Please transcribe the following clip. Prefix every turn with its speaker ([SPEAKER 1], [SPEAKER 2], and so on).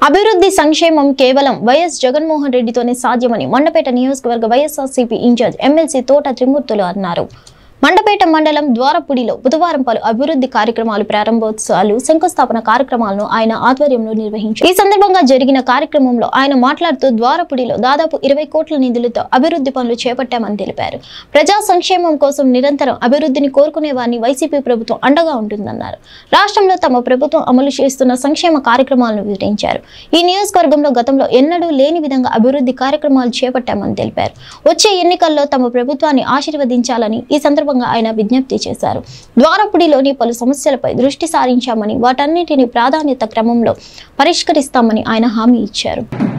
[SPEAKER 1] అభివృద్ధి సంక్షేమం కేవలం వైఎస్ జగన్మోహన్ రెడ్డితోనే సాధ్యమని మండపేట నియోజకవర్గ వైఎస్ఆర్సీపీ ఇన్ఛార్జ్ ఎమ్మెల్సీ తోట త్రిమూర్తులు అన్నారు మండపేట మండలం ద్వారపుడిలో బుధవారం పలు అభివృద్ధి కార్యక్రమాలు ప్రారంభోత్సవాలు శంకుస్థాపన కార్యక్రమాలను ఆయన ఆధ్వర్యంలో నిర్వహించారు ఈ సందర్భంగా జరిగిన కార్యక్రమంలో ఆయన మాట్లాడుతూ ద్వారపుడిలో దాదాపు ఇరవై కోట్ల నిధులతో అభివృద్ధి పనులు చేపట్టామని తెలిపారు ప్రజా సంక్షేమం కోసం నిరంతరం అభివృద్ధిని కోరుకునే వారిని వైసీపీ ప్రభుత్వం అండగా ఉంటుందన్నారు రాష్ట్రంలో తమ ప్రభుత్వం అమలు చేస్తున్న సంక్షేమ కార్యక్రమాలను వివరించారు ఈ నియోజకవర్గంలో గతంలో ఎన్నడూ లేని విధంగా అభివృద్ధి కార్యక్రమాలు చేపట్టామని తెలిపారు వచ్చే ఎన్నికల్లో తమ ప్రభుత్వాన్ని ఆశీర్వదించాలని ఈ సందర్భంగా ఆయన విజ్ఞప్తి చేశారు ద్వారపుడిలోని పలు సమస్యలపై దృష్టి సారించామని వాటన్నిటిని ప్రాధాన్యత క్రమంలో పరిష్కరిస్తామని ఆయన హామీ ఇచ్చారు